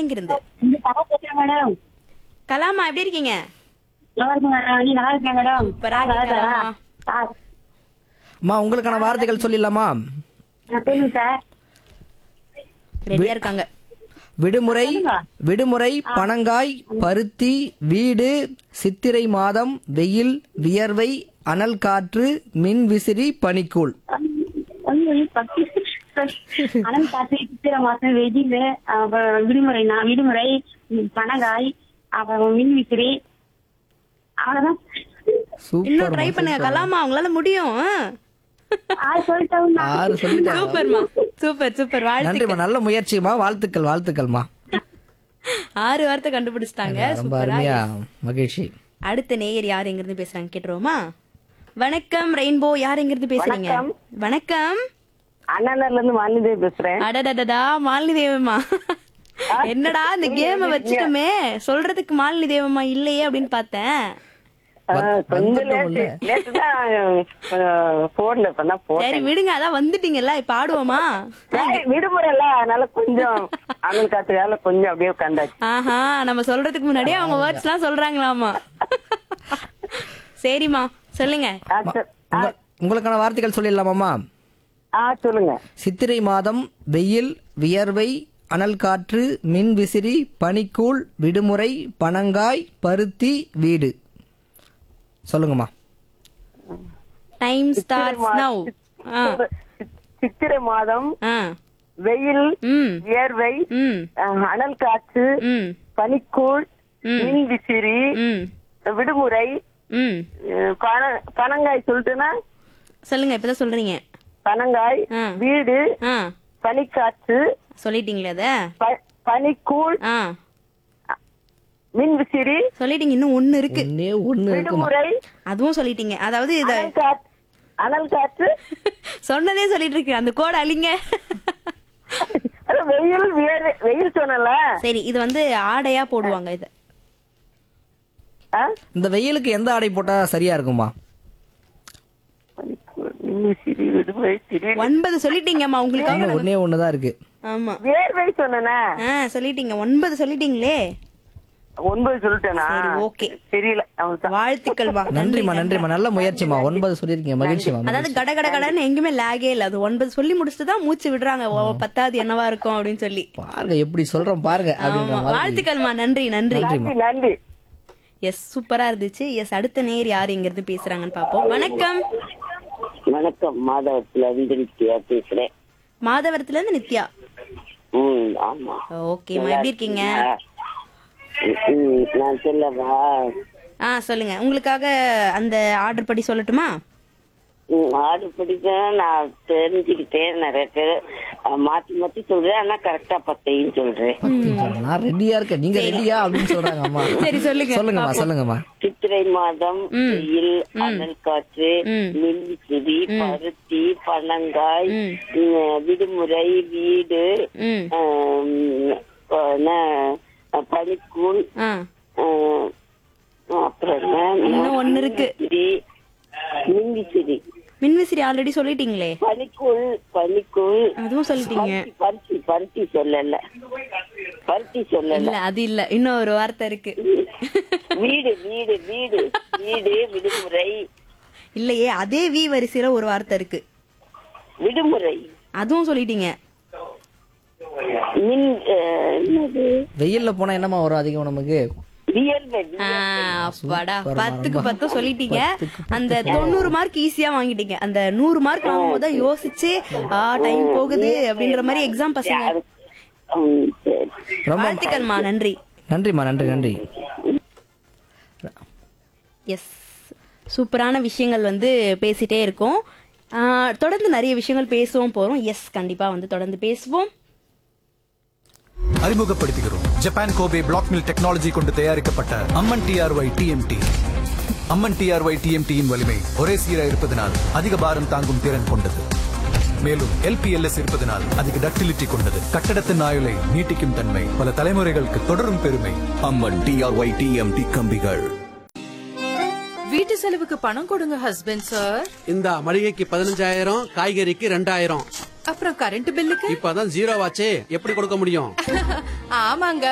எங்கிருந்து இந்த தகவல் பேசுறேன் மேடம் கலாமா எப்படி இருக்கீங்க நல்லா இருக்கேன் மேடம் நீ நல்லா இருக்கேன் மேடம் சூப்பரா இருக்கீங்களா? சார் அம்மா உங்களுக்கான வார்த்தைகள் சொல்லிடலாமா சொல்லுங்க சார் ரெடியா இருக்காங்க விடுமுறை சொல்லுங்க. விடுமுறை பனங்காய் பருத்தி வீடு சித்திரை மாதம் வெயில் வியர்வை அனல் காற்று மின் விசிறி பனிக்கூழ் அனல் காற்று சித்திரை மாசம் வெயில் அப்புறம் விடுமுறை நான் விடுமுறை ம், பனங்காய் அப்புறம் மின் விசிறி அவ்வளவுதான் சூப்பர் இன்னும் ட்ரை பண்ணுங்க கலாமா உங்களால முடியும் ஆறு சொல்லிட்டோம் ஆறு சொல்லிட்டாங்க சூப்பர்மா சூப்பர் சூப்பர் வாழ்த்து நன்றிம்மா நல்ல முயற்சிமா வாழ்த்துக்கள் வாழ்த்துக்கள்மா ஆறு வார்த்தை கண்டுபிடிச்சிட்டாங்க ரொம்ப சூப்பரா அருமையா மகிழ்ச்சி அடுத்த நேயர் யார் எங்க இருந்து பேசுறாங்க கேட்டுருவோமா வணக்கம் ரெயின்போ யார் எங்க இருந்து பேசுறீங்க வணக்கம் அண்ணனர்ல இருந்து மாலிதேவி பேசுறேன் அடடடடா மாலினி தேவம்மா என்னடா இந்த கேம வச்சுட்டோமே சொல்றதுக்கு மாலினி தேவம்மா இல்லையே அப்படின்னு பார்த்தேன் ஆஹ், கொஞ்சம் லேட்டு லேட்டு தான் போன்ல பண்ணா சரி போட்டேன் விடுங்க அதான் வந்துட்டீங்கல்ல இப்ப ஆடுவோமா சரி, விடுமுறைல அதனால கொஞ்சம் அனல் காத்துக்கால கொஞ்சம் அப்படியே உட்காந்தாச்சு ஆஹா நம்ம சொல்றதுக்கு முன்னாடியே அவங்க வேர்ட்ஸ் எல்லாம் சொல்றாங்களாமா சரிம்மா சொல்லுங்க ஆ, சரி. உங்க- உங்களுக்கான வார்த்தைகள் சொல்லிடலாமாம்மா ஆ சொல்லுங்க சித்திரை மாதம் வெயில் வியர்வை அனல் காற்று மின் விசிறி பனிக்கூழ் விடுமுறை பனங்காய் பருத்தி வீடு சொல்லுங்கம்மா டைம் ஸ்டார்ட்ஸ் நவ் சித்- சித்திரை மாதம் ஆ வெயில் ம் வியர்வை ம் ஆஹ், அனல் காற்று ம் பனிக்கூழ் ம். மின் விசிறி ம் விடுமுறை ம் அஹ், பன- பனங்காய் சொல்லிட்டுனா சொல்லுங்க இப்பதான் சொல்றீங்க பனங்காய் ஆ. வீடு ஆ பனிக்காற்று சொல்லிட்டீங்களே அத ப- பனிக்கூழ் ஆ மின் விசிறி சொல்லிட்டீங்க இன்னும் ஒண்ணு இருக்கு ஒன்னே ஒண்ணு இருக்குமா விடுமுறை அதுவும் சொல்லிட்டீங்க அதாவது இத அனல் காற்று அனல் காற்று சொன்னதே சொல்லிட்டு இருக்கு அந்த கோட் அழிங்க அது வெயில் வியர் வெயில் சொன்னல சரி இது வந்து ஆடையா போடுவாங்க இத இந்த வெயிலுக்கு எந்த ஆடை போட்டா சரியா இருக்குமா மின் விசிறி விடுமுறை திடீர் ஒன்பது சொல்லிட்டீங்கம்மா உங்களுக்காக இன்னும் ஒன்னே ஒண்ணுதான் இருக்கு ஆமா வேர்வை சொன்னனா ஆ சொல்லிட்டீங்க ஒன்பது சொல்லிட்டீங்களே ஒன்பது சொல்லிட்டேனா சரி, okay. தெரியல அவன் தான். வாழ்த்துக்கள்மா நன்றிம்மா நன்றிம்மா நல்ல முயற்சிமா ஒன்பது சொல்லிருக்கீங்க மகிழ்ச்சிமா அதாவது கட கட கடன்னு எங்குமே லாகே இல்ல அது ஒன்பது சொல்லி முடிச்சுட்டு தான் மூச்சு விடுறாங்க ஓ, பத்தாவது என்னவா இருக்கும் அப்படின்னு சொல்லி பாருங்க எப்படி சொல்றோம் பாருங்க அப்படின்ற ஆமா மாதிரி வாழ்த்துக்கள்மா நன்றி நன்றி நன்றி நன்றி எஸ் சூப்பரா இருந்துச்சு எஸ் அடுத்த நேர் யார் இங்க இருந்து பேசுறாங்கன்னு பாப்போம் வணக்கம் வணக்கம் மாதவத்துல இருந்து நித்யா பேசுறேன் மாதவரத்துல இருந்து நித்யா ம் ஆமா ஓகேம்மா எப்படி இருக்கீங்க ம், நான் சொல்லவா ஆ சொல்லுங்க உங்களுக்காக அந்த ஆர்டர் படி சொல்லட்டுமா ம், ஆடு பிடிக்க நான் தெரிஞ்சுக்கிட்டேன் நிறைய பேர் அஹ், மாத்தி மாத்தி சொல்றேன் ஆனா கரெக்டா பத்தையும் சொல்றேன் நான் ரெடியா இருக்கேன் நீங்க ரெடியா அப்படின்னு சொல்றாங்க அம்மா சரி சொல்லுங்க சொல்லுங்கம்மா சொல்லுங்கம்மா சித்திரை மாதம் வெயில் அனல் காற்று ம். மின்விசிறி பருத்தி பனங்காய் ம். ம், விடுமுறை வீடு ம் ஆம், என்ன, பனிக்கூழ் ஆ ஆஹ், அப்புறம் என்ன? இன்னும் ஒண்ணு இருக்கு. மின்விசிறி மின்விசிறி மின்விசிறி ஆல்ரெடி சொல்லிட்டீங்களே பனிக்கூழ் பனிக்கூழ் அதுவும் சொல்லிட்டீங்க பருத்தி பருத்தி சொல்லல பருத்தி சொல்லல இல்ல அது இல்ல இன்னும் ஒரு வார்த்தை இருக்கு வீடு வீடு வீடு வீடு விடுமுறை இல்லையே அதே வி வரிசையில ஒரு வார்த்தை இருக்கு விடுமுறை அதுவும் சொல்லிட்டீங்க மின் ஆஹ், என்னது வெயில்ல போனா என்னமா வரும் அதிகம் நமக்கு வியர்வை ஆ, அப்பாடா சூப்பர்மா, பத்துக்கு ரொம்ப. பத்து சொல்லிட்டீங்க அந்த தொண்ணூறு மார்க் ஈஸியா வாங்கிட்டீங்க அந்த நூறு மார்க் வாங்கும்போது தான் யோசிச்சு ஆ டைம் போகுது அப்படின்ற மாதிரி எக்ஸாம் பசங்க ம், சரி ரொம்ப வாழ்த்துக்கள்மா நன்றி நன்றிம்மா நன்றி நன்றி எஸ் சூப்பரான விஷயங்கள் வந்து பேசிட்டே இருக்கோம் ஆ, தொடர்ந்து நிறைய விஷயங்கள் பேசுவோம் போறோம் எஸ் கண்டிப்பா வந்து தொடர்ந்து பேசுவோம் அறிமுகப்படுத்துகிறோம் Japan Kobe black mill technology கொண்டு தயாரிக்கப்பட்ட Amman TRY TMT Amman TRY டிஎம்டியின் வலிமை ஒரே சீராக இருப்பதனால் அதிக பாரம் தாங்கும் திறன் கொண்டது மேலும் எல்பிஎல்எஸ் இருப்பதனால் அதிக டக்டிலிட்டி கொண்டது கட்டடத்தின் ஆயுளை நீட்டிக்கும் தன்மை பல தலைமுறைகளுக்கு தொடரும் பெருமை அம்மன் டிஆர்ஒய் டிஎம்டி கம்பிகள் வீட்டு செலவுக்கு பணம் கொடுங்க ஹஸ்பண்ட் சார் இந்த மளிகைக்கு பதினஞ்சாயிரம் காய்கறிக்கு ரெண்டாயிரம் அப்புறம் கரண்ட் பில்லுக்கு இப்பதான் ஜீரோ ஆச்சே எப்படி கொடுக்க முடியும் ஆமாங்க